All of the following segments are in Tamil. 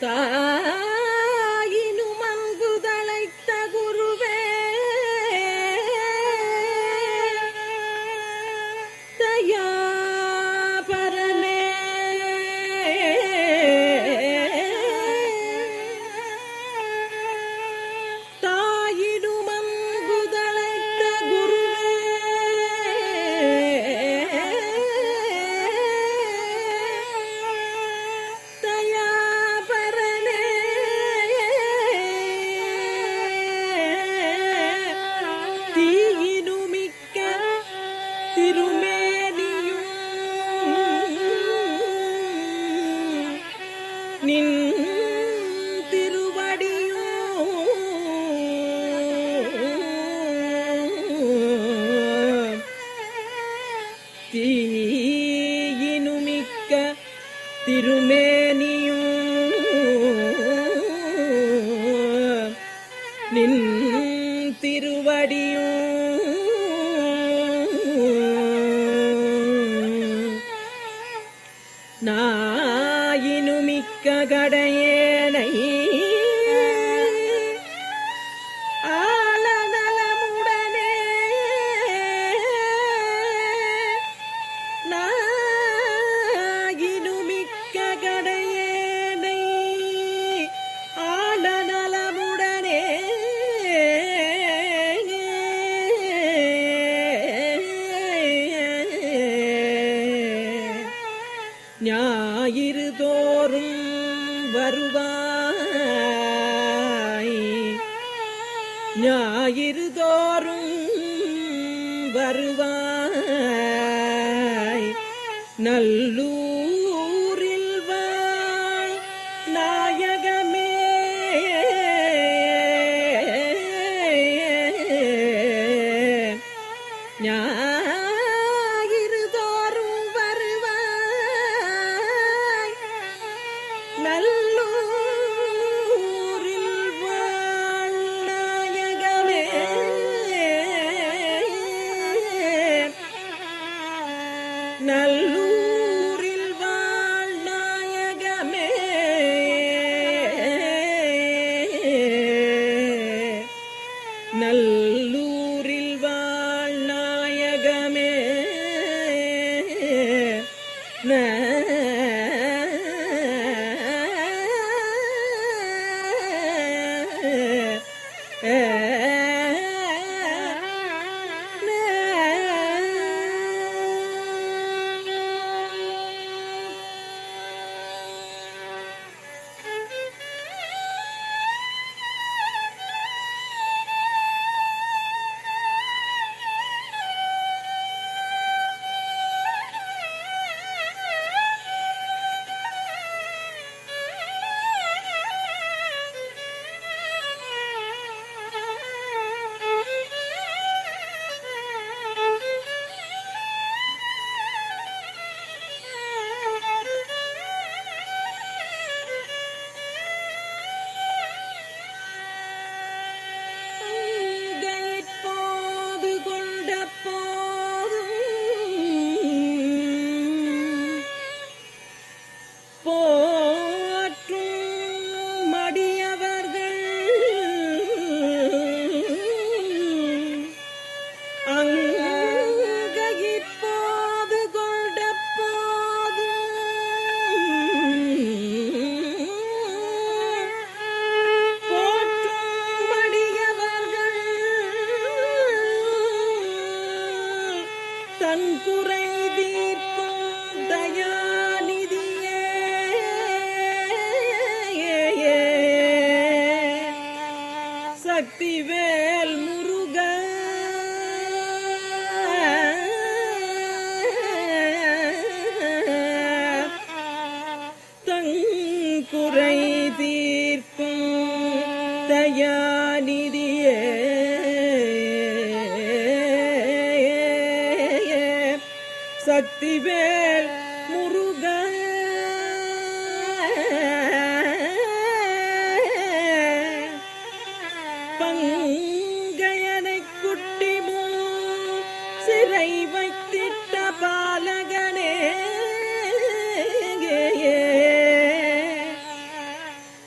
தாயினும் அன்பு தழைத்த குருவே தயாபரனே தாயினும் அன்பு தழைத்த குருவே தயாபரனே தீயினுமிக்க திருமேனியும் நின் திருவடியும் தீயினுமிக்க திருமேனியும் நின் திருவடியும் நாயினுமிக்க கடையேனை ஆளநலமுடனே நாயினுமிக்க கடையேனை ஆளநலமுடனே ஞாயிறு தோறும் வருவாய் ஞாயிறு தோறும் வருவாய் நல்லூரில் வாழ் நாயகமே ஞாயிறு தோறும் வருவாய் நல்லூரில் வாழ் நாயகமே நல்லூரில் வாழ் நாயகமே நல்லூரில் வாழ் நாயகமே போது கொண்ட போதும் போற்றும் மடியவர்கள் அங்கயிப்போது கொண்ட போதும் போற்றும் மடியவர்கள் தன் குறை தீர்க்கும் தயாநிதியே சக்திவேல் முருக தங்குறை தீர்க்கும் தயாநிதியே சக்திவேல் முருக பங்கையனை குட்டி முன் சிறை வைத்திட்ட பாலகனே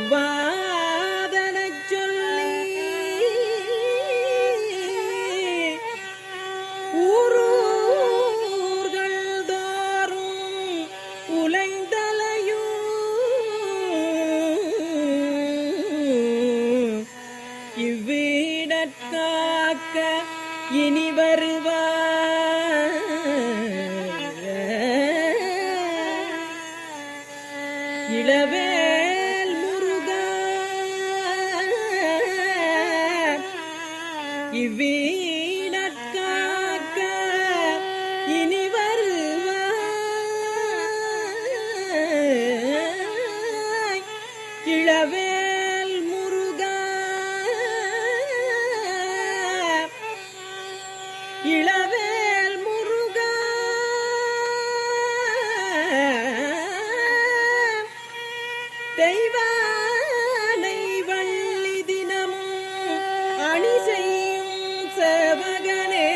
செவ்வாதனச் சொல்லி ஊரூர்கள் தோறும் உலைந்தலையும் இவ்வீடற்காக்க இனி வருவார் இளவேல் முருகா இவ்வீணக்காக்க இனி வருவாய் இளவேல் முருகா இளவேல் முருகா தெய்வானை வள்ளி தினமும் அணி செய்யும் சேவகனே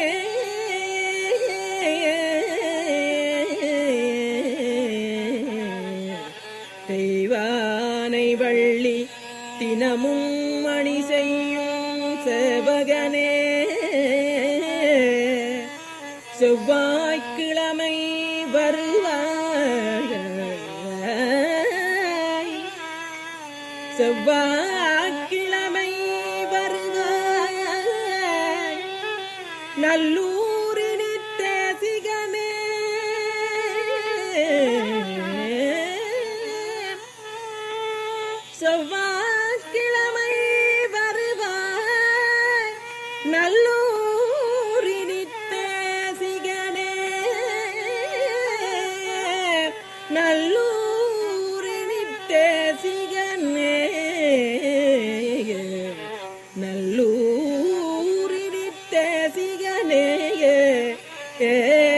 தெய்வானை வள்ளி தினமும் அணி செய்யும் சேவகனே செவ்வாய்க்கிழமை வருவாய் செவ்வாய்க்கிழமை வருவாய் நல்லூரினி தேசிகமே செவ்வாய்க்கிழமை வருவாய் நல்லூரினி தேசிகனே நல்லூரினி தேசிகனே நல்லூரினி தேசிகனே ஏ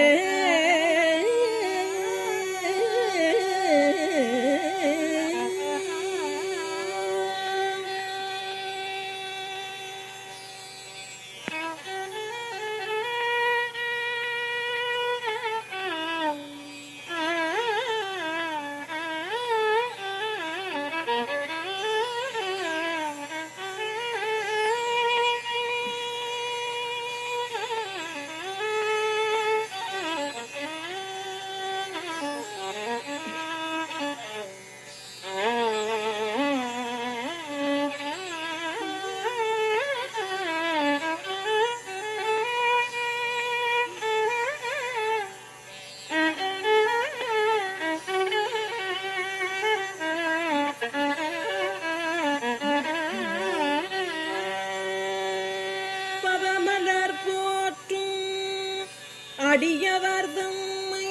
பதமலர் போற்றும் அடியவர் தம்மை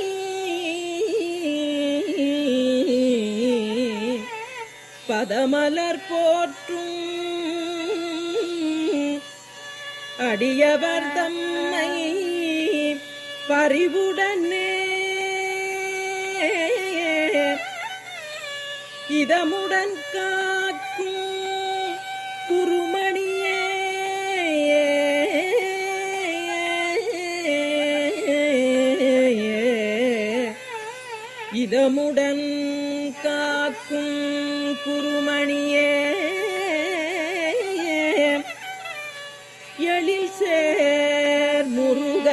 பதமலர் போற்றும் அடியவர் தம்மை பறிவுடனே இதமுடன் காக்கும் குருமணியே இதமுடன் காக்கும் குருமணியே எழில் சேர் முருக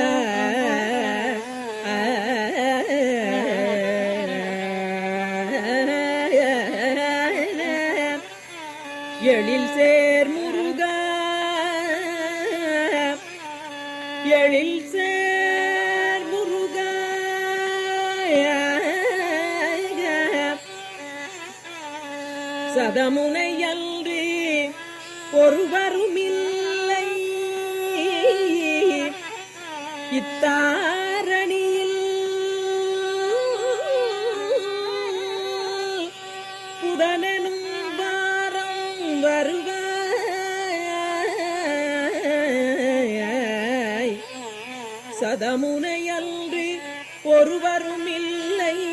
எழில் சேர் முருக எழில் சேர் முருக சதமுனை அன்று ஒருவருமில்லை இத்தாரணியில் புதனனும் வாரம் வருவாய் சதமுனை அன்று ஒருவருமில்லை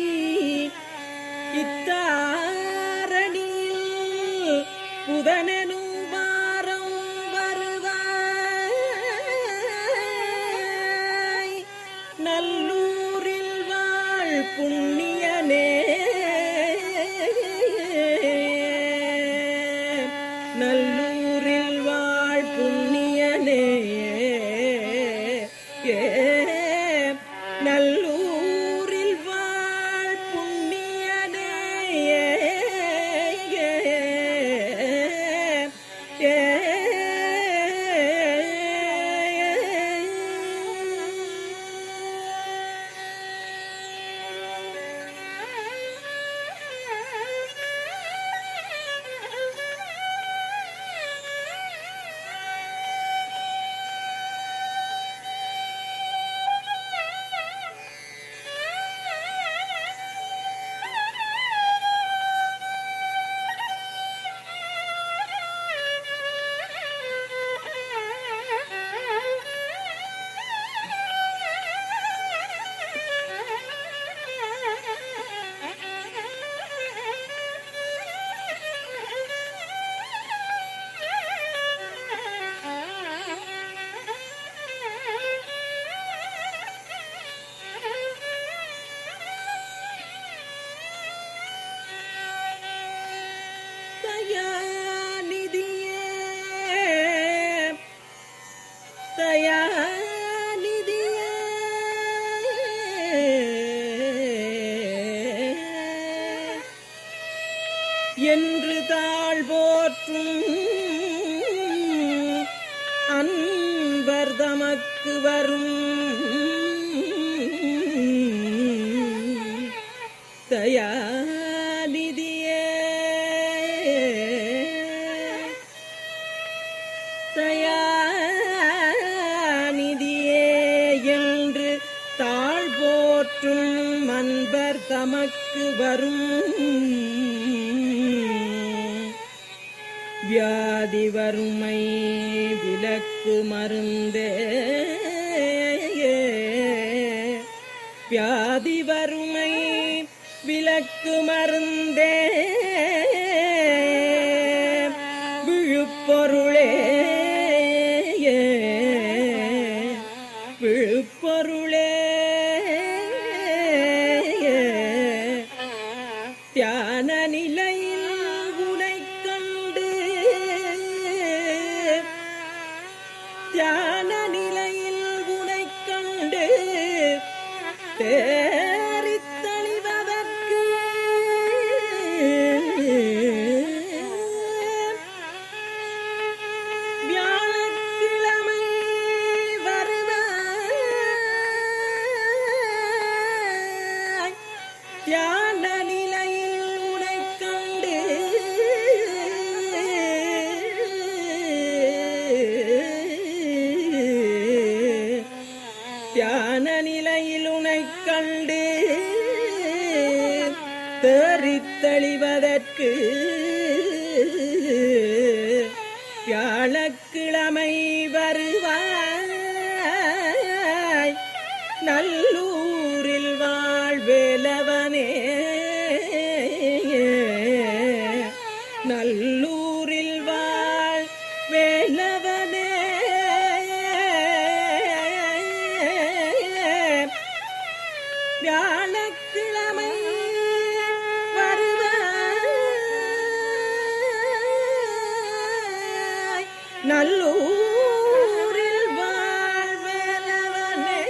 இத்தாரணியில் புதனனும் வாரம் வருவாய் நல்லூரில் வாழ் புண்ணியனே நல்லூரில் வாழ் புண்ணியனே தயாநிதியே தயாநிதியே என்று தாழ் போற்றும் அன்பர் தமக்கு வரும் தயாநிதியே தயாநிதியே என்று தாழ் போற்றும் அன்பர் தமக்கு வரும் வியாதி வறுமை விலக்கு மருந்தே வியாதி வறுமை விலக்கு மருந்தே விழுப்பொருளே விழுப்பொருளே தியான நிலையில் உனை கண்டு தியான நிலையில் உனை கண்டு தேறித் தெளிவதற்கு வியாழக்கிழமை வருவாய் தியான நிலையில் உனை கண்டு தியான நிலையில் உனை கண்டு தேறித் தெளிவதற்கு வியாழக்கிழமை வருவாய் நல்லூரில் வாழ்வேலவனே நல்லூரில் வாழ் வேலவனே வியாழக்கிழமை வருவாய் நல்லூரில் வாழ்வேலவனே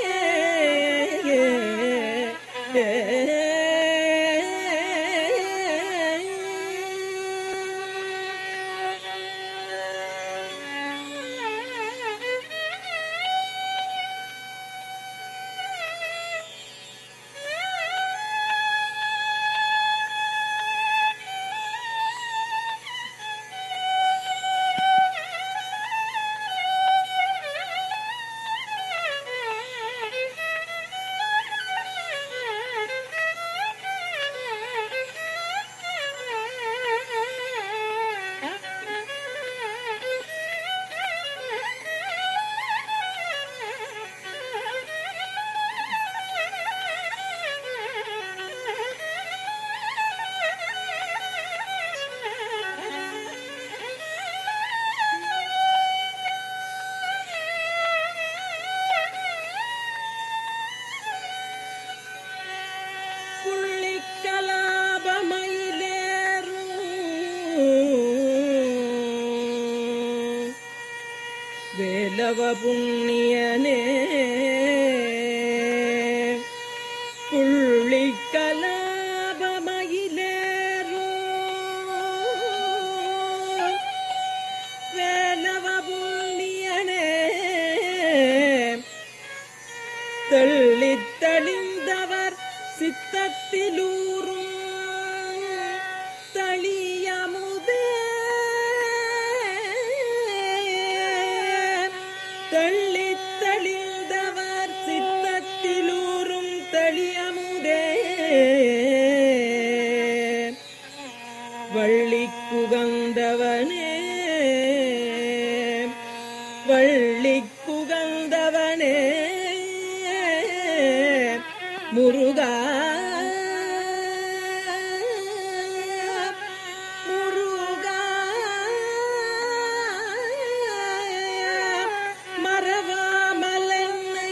புள்ளிக்கலாபமயிலேறும் வேலவ புண்ணியனே சித்தத்திலூரும் தளியமுதே தள்ளித் தளிர்ந்தவர் சித்தத்திலூரும் தளியமுதே வள்ளி குகந்தவனே வள்ளி குகந்தவனே முருகா முருகா மறவாமலன்னை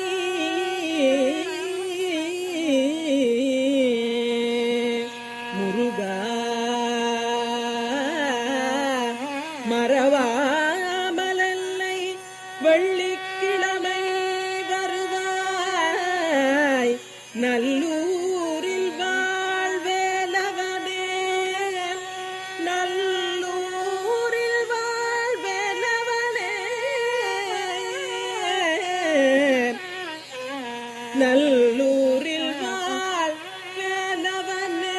முருகா மறவாமலன்னை வெள்ளிக்கிழமை வருவாய் நல்லூரில் வாழ்வேலவனே நல்லூரில் வாழ்வேலவனே நல்லூரில் வாழ் வேலவனே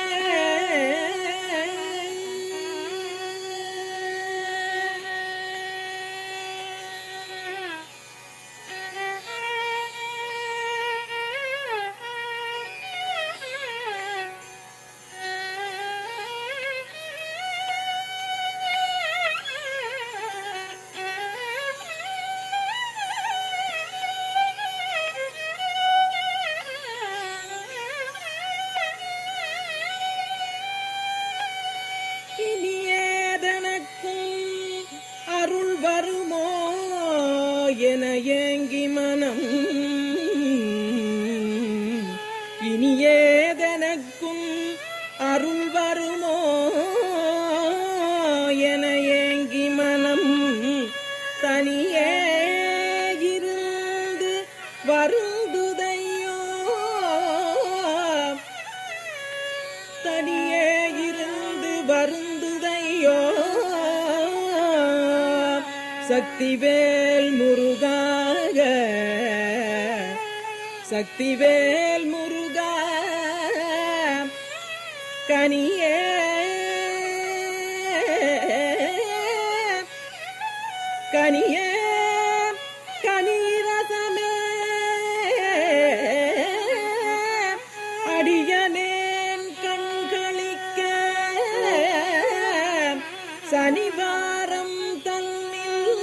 இனியேதனக்கும் அருள் வருமோ என ஏங்கி மனம் இனியேதனக்கும் அருள் வருமோ என ஏங்கி மனம் தனியே இருந்து வருந்துதையோ தனியே இருந்து வருந்துதையோ சக்திவேல் முருகாக சக்திவேல் முருகா கனியே கனியே கனிரசமே அடியனேன் கண்களிக்க சனிவாரம் தன்னில்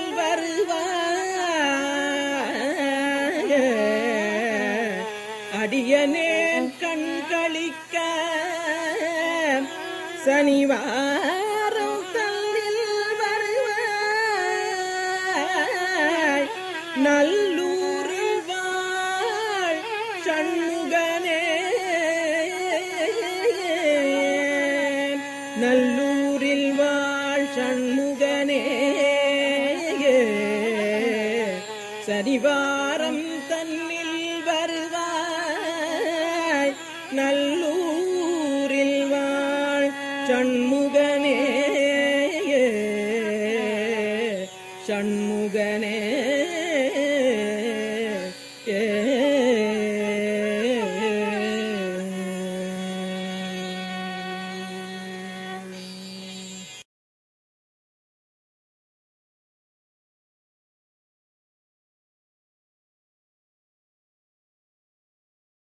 வருவாய் அடியனேன் கண்களிக்க சனிவாரம் தன்னில் வருவாய் நல்லூரில் வாழ் சண்முகனே நல்லூரில் வாழ் சண்முகனே சரிவாரம் தன்னில் வருவாய் நல்லூரில் வாழ் சண்முகனே